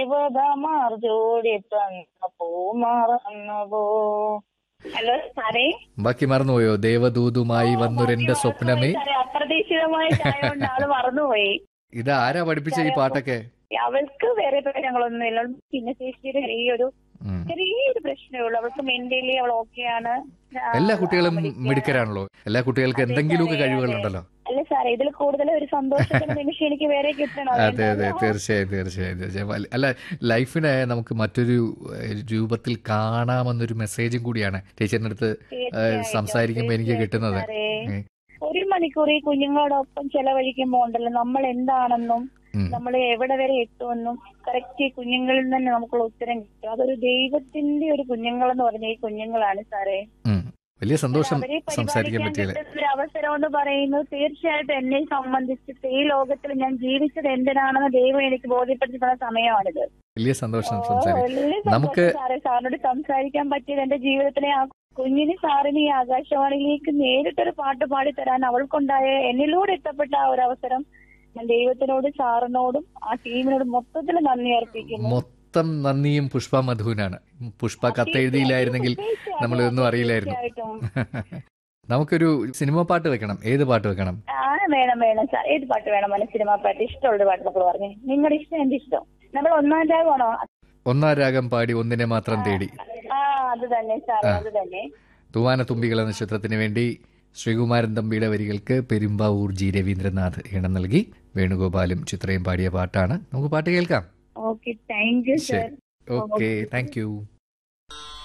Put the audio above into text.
ദേവതമാർ ജോഡി തന്ന പൂമറന്നുപോ ഹലോ സാറേ ബാക്കി മറന്നുപോയോ ദേവദൂതുമായി വന്നൊരെന്റെ സ്വപ്നമേ സാറേ അപ്രതീക്ഷിതമായിട്ടായതുകൊണ്ട് ആള് മറന്നുപോയി ഇത് ആരാ പഠിപ്പിച്ച ഈ പാട്ടൊക്കെ അവൾക്ക് വേറെ പ്രശ്നങ്ങളൊന്നും ഇല്ല പിന്നെ ചേച്ചിയുടെ ചെറിയൊരു ഉം. ചെറിയൊരു പ്രശ്നമേ ഉള്ളൂ അവൾക്ക് മെന്റലി അവൾ ഓക്കെയാണ് എല്ലാ കുട്ടികളും മിടുക്കരാണല്ലോ എല്ലാ കുട്ടികൾക്ക് എന്തെങ്കിലുമൊക്കെ കഴിവുകളുണ്ടല്ലോ അല്ല സാറേ ഇതിൽ കൂടുതൽ ഒരു സന്തോഷത്തിന്റെ നിമിഷം എനിക്ക് വേറെ കിട്ടണം അതെ അതെ തീർച്ചയായും തീർച്ചയായും തീർച്ചയായും അല്ല- അല്ല ലൈഫിനെ നമുക്ക് മറ്റൊരു ഏഹ്, രൂപത്തിൽ കാണാമെന്നൊരു മെസ്സേജും കൂടിയാണ് ടീച്ചറിന്റെ അടുത്ത് ഏഹ്, സംസാരിക്കുമ്പോൾ എനിക്ക് കിട്ടുന്നത് സാറേ. ഏഹ്, ഒരു മണിക്കൂർ ഈ കുഞ്ഞുങ്ങളോടൊപ്പം ചെലവഴിക്കുമ്പോ ഉണ്ടല്ലോ നമ്മൾ എന്താണെന്നും ഉം. നമ്മൾ എവിടെ വരെ എത്തുമെന്നും കറക്റ്റ് ഈ കുഞ്ഞുങ്ങളിൽ നിന്ന് തന്നെ നമുക്കുള്ള ഉത്തരം കിട്ടും അതൊരു ദൈവത്തിന്റെ ഒരു കുഞ്ഞുങ്ങൾ എന്ന് പറഞ്ഞ ഈ കുഞ്ഞുങ്ങളാണ് സാറേ ഉം. വലിയ സന്തോഷം അവരെ സംസാരിക്കാൻ പരിപാലിക്കാൻ പറ്റിയത് കിട്ടുന്ന ഒരു അവസരം എന്ന് പറയുന്നത് തീർച്ചയായിട്ടും എന്നെ സംബന്ധിച്ചിട്ട് ഈ ലോകത്തിൽ ഞാൻ ജീവിച്ചത് എന്തിനാണെന്ന് ദൈവം എനിക്ക് ബോധ്യപ്പെടുത്തി തന്ന സമയമാണിത് വലിയ സന്തോഷം ഓ, സംസാരിക്കാൻ വലിയ സന്തോഷം നമുക്ക് സാറേ സാറിനോട് സംസാരിക്കാൻ പറ്റിയത് എന്റെ ജീവിതത്തിലെ ആ കുഞ്ഞിന് സാറിന് ഈ ആകാശവാണിയിലേക്ക് നേരിട്ടൊരു പാട്ട് പാടി തരാൻ അവൾക്കുണ്ടായ എന്നിലൂടെ എത്തപ്പെട്ട ആ ഒരു അവസരം ഞാൻ ദൈവത്തിനോട് സാറിനോടും ആ ടീമിനോട് മൊത്തത്തിൽ നന്ദി അർപ്പിക്കുന്നു മൊത്തം നന്ദിയും പുഷ്പ മധുവിനാണ് പുഷ്പ കത്തെഴുതിയില്ലായിരുന്നെങ്കിൽ നമ്മൾ ഇതൊന്നും അറിയില്ലായിരുന്നു തീർച്ചയായിട്ടും. നമുക്കൊരു സിനിമ പാട്ട് വെക്കണം ഏത് പാട്ട് വെക്കണം ആ വേണം വേണം സാർ ഏത് പാട്ട് വേണം മനസ്സിൽ സിനിമ പാട്ട് ഇഷ്ടമുള്ള പാട്ട് മക്കൾ പറഞ്ഞു നിങ്ങളുടെ ഇഷ്ടം എന്റെ ഇഷ്ടം നമ്മൾ ഒന്നാം രാഗമാണോ ഒന്നാം രാഗം പാടി ഒന്നിനെ മാത്രം തേടി ആ അത് തന്നെ സാർ അത് തന്നെ തൂവാന തുമ്പികൾ എന്ന ചിത്രത്തിന് വേണ്ടി ശ്രീകുമാരൻ തമ്പിയുടെ വരികൾക്ക് പെരുമ്പാവൂർ ജി രവീന്ദ്രനാഥ് ഈണം നൽകി വേണുഗോപാലും ചിത്രയും പാടിയ പാട്ടാണ് നമുക്ക് പാട്ട് കേൾക്കാം ഓക്കെ താങ്ക് യു സർ ശരി ഓക്കെ താങ്ക് യു